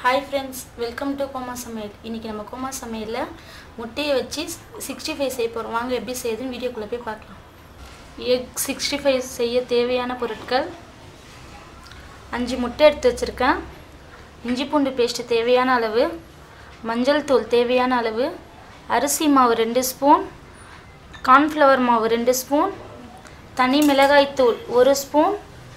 hi friends welcome to கோமா சமையல் இன்றைக்கி நம்ம கோமா சமையலில் முட்டையை வச்சு சிக்ஸ்டி ஃபைவ் செய்ய போகிறோம் வாங்க எப்படி செய்யுதுன்னு வீடியோக்குள்ளே போய் பார்க்கலாம் எக் சிக்ஸ்டி ஃபைவ் செய்ய தேவையான பொருட்கள் அஞ்சு முட்டை எடுத்து வச்சுருக்கேன் இஞ்சி பூண்டு பேஸ்ட்டு தேவையான அளவு மஞ்சள் தூள் தேவையான அளவு அரிசி மாவு ரெண்டு ஸ்பூன் கார்ன்ஃப்ளவர் மாவு ரெண்டு ஸ்பூன் தனி மிளகாய் தூள் ஒரு ஸ்பூன்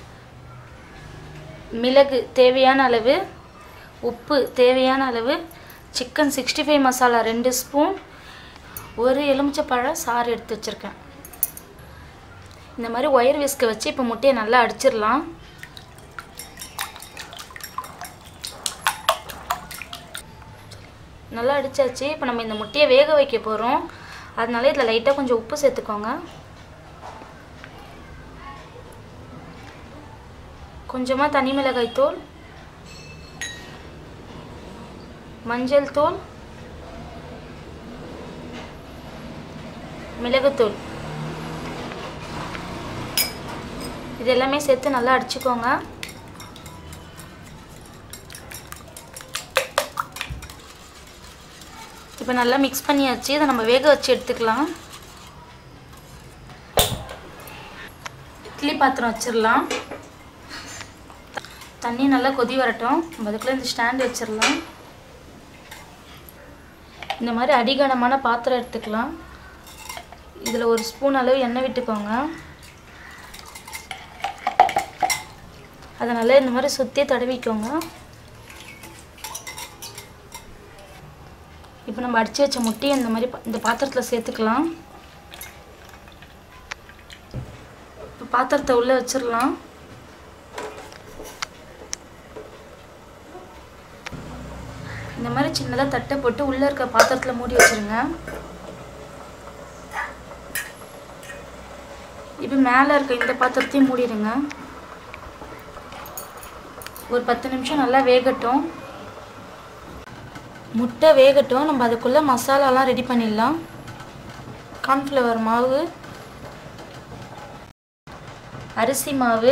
மிளகு தேவையான அளவு உப்பு தேவையான அளவு சிக்கன் சிக்ஸ்டி ஃபைவ் மசாலா ரெண்டு ஸ்பூன் ஒரு எலுமிச்சப்பழம் சாறு எடுத்து வச்சுருக்கேன் இந்த மாதிரி ஒயர் விஸ்கை வச்சு இப்போ முட்டையை நல்லா அடிச்சிடலாம் நல்லா அடித்தாச்சு இப்போ நம்ம இந்த முட்டையை வேக வைக்க போகிறோம் அதனால இதில் லைட்டாக கொஞ்சம் உப்பு சேர்த்துக்கோங்க கொஞ்சமாக தனி மிளகாய் தூள் மஞ்சள் தூள் மிளகுத்தூள் இது எல்லாமே சேர்த்து நல்லா அடிச்சுக்கோங்க இப்போ நல்லா மிக்ஸ் பண்ணியாச்சு இதை நம்ம வேக வச்சு எடுத்துக்கலாம் இட்லி பாத்திரம் வச்சிடலாம் தண்ணி நல்லா கொதி வரட்டும் நம்ம அதுக்குள்ளே இந்த ஸ்டாண்ட் வச்சிடலாம் இந்த மாதிரி அடிகனமான பாத்திரம் எடுத்துக்கலாம் இதில் ஒரு ஸ்பூன் அளவு எண்ணெய் விட்டுக்கோங்க அதை நல்லா இந்த மாதிரி சுற்றி தடவிக்கோங்க இப்போ நம்ம அடித்து வச்ச முட்டையை இந்த மாதிரி பா- இந்த பாத்திரத்தில் சேர்த்துக்கலாம் இப்போ பாத்திரத்தை உள்ளே வச்சிடலாம் இந்த மாதிரி சின்னதாக தட்டை போட்டு உள்ளே இருக்க பாத்திரத்தில் மூடி வச்சிருங்க இப்போ மேலே இருக்க இந்த பாத்திரத்தையும் மூடிடுங்க ஒரு பத்து நிமிஷம் நல்லா வேகட்டும் முட்டை வேகட்டும் நம்ம அதுக்குள்ளே மசாலாலாம் ரெடி பண்ணிடலாம் கார்ன்ஃப்ளவர் மாவு அரிசி மாவு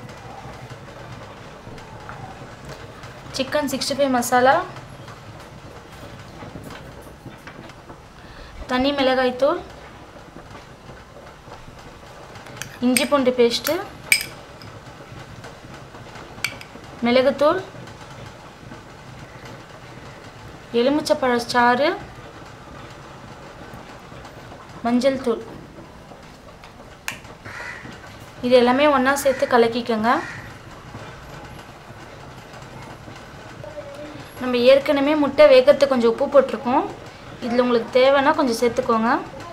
சிக்கன் சிக்ஸ்டி ஃபைவ் மசாலா தனி மிளகாய்த்தூள் இஞ்சி பூண்டு பேஸ்ட்டு மிளகுத்தூள் எலுமிச்சப்பழ சாறு மஞ்சள் தூள் இது எல்லாமே ஒன்றா சேர்த்து கலக்கிக்கோங்க நம்ம ஏற்கனவே முட்டை வேகத்துக்கு கொஞ்சம் உப்பு போட்டிருக்கோம் இதில் உங்களுக்கு தேவைன்னா கொஞ்சம் சேர்த்துக்கோங்க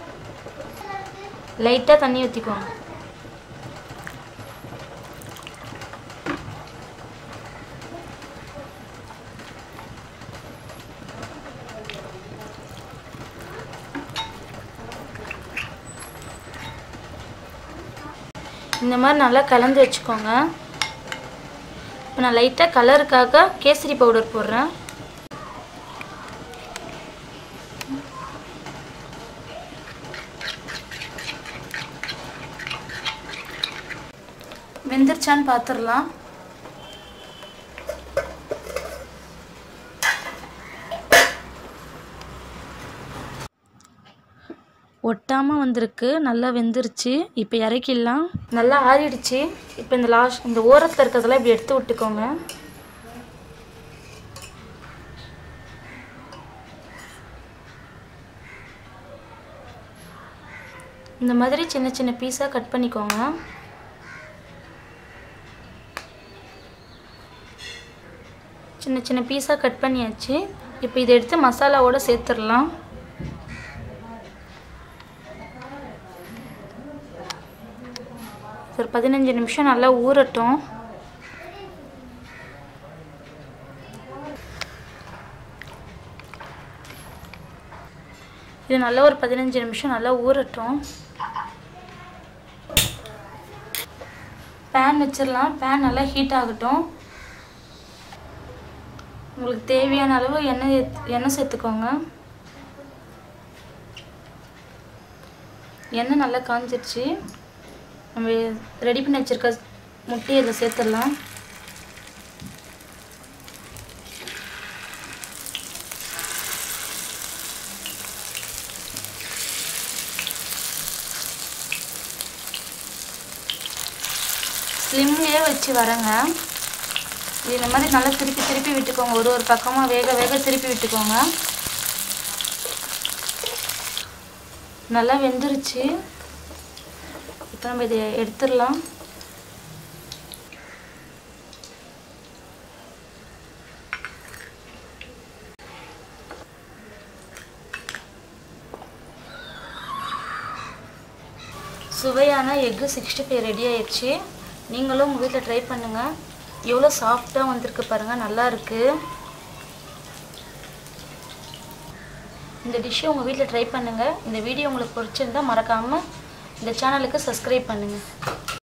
லைட்டாக தண்ணி ஊற்றிக்கோங்க இந்த மாதிரி நல்லா கலந்து வச்சுக்கோங்க இப்போ நான் லைட்டாக கலருக்காக கேசரி பவுடர் போடுறேன் வெந்துருச்சான்னு பார்த்துடலாம் ஒட்டாமல் வந்திருக்கு நல்லா வெந்துருச்சு இப்போ இறக்கிடலாம் நல்லா ஆறிடுச்சு இப்போ இந்த லாஸ்ட் இந்த ஓரத்தில் இருக்கிறதெல்லாம் இப்படி எடுத்து விட்டுக்கோங்க இந்த மாதிரி சின்ன சின்ன பீஸாக கட் பண்ணிக்கோங்க சின்ன சின்ன பீஸாக கட் பண்ணியாச்சு இப்போ இதை எடுத்து மசாலாவோட சேர்த்துடலாம் ஒரு பதினஞ்சு நிமிஷம் நல்லா ஊறட்டும் இது நல்லா ஒரு பதினஞ்சு நிமிஷம் நல்லா ஊறட்டும் பேன் வச்சிடலாம் பேன் நல்லா ஹீட் ஆகட்டும் உங்களுக்கு தேவையான அளவு எண்ணெய் ஏத்- எண்ணெய் சேர்த்துக்கோங்க எண்ணெய் நல்லா காஞ்சிருச்சு நம்ம ரெடி பண்ணி வச்சிருக்க முட்டையை இதில் சேர்த்துடலாம் ஸ்லிம்லேயே வச்சு வரேங்க இது இந்த மாதிரி நல்லா திருப்பி திருப்பி விட்டுக்கோங்க ஒரு ஒரு பக்கமாக வேக வேக திருப்பி விட்டுக்கோங்க நல்லா வெந்துருச்சு இப்போ நம்ம இதை எடுத்துடலாம் சுவையான எக்கு சிக்ஸ்டி ஃபைவ் ரெடி ஆயிடுச்சு நீங்களும் உங்கள் வீட்டில் ட்ரை பண்ணுங்கள் எவ்வளோ சாஃப்டாக வந்திருக்கு பாருங்கள் நல்லா இருக்குது இந்த டிஷ்ஷை உங்கள் வீட்டில் ட்ரை பண்ணுங்கள் இந்த வீடியோ உங்களுக்கு பிடிச்சிருந்தா மறக்காமல் இந்த சேனலுக்கு சப்ஸ்கிரைப் பண்ணுங்கள்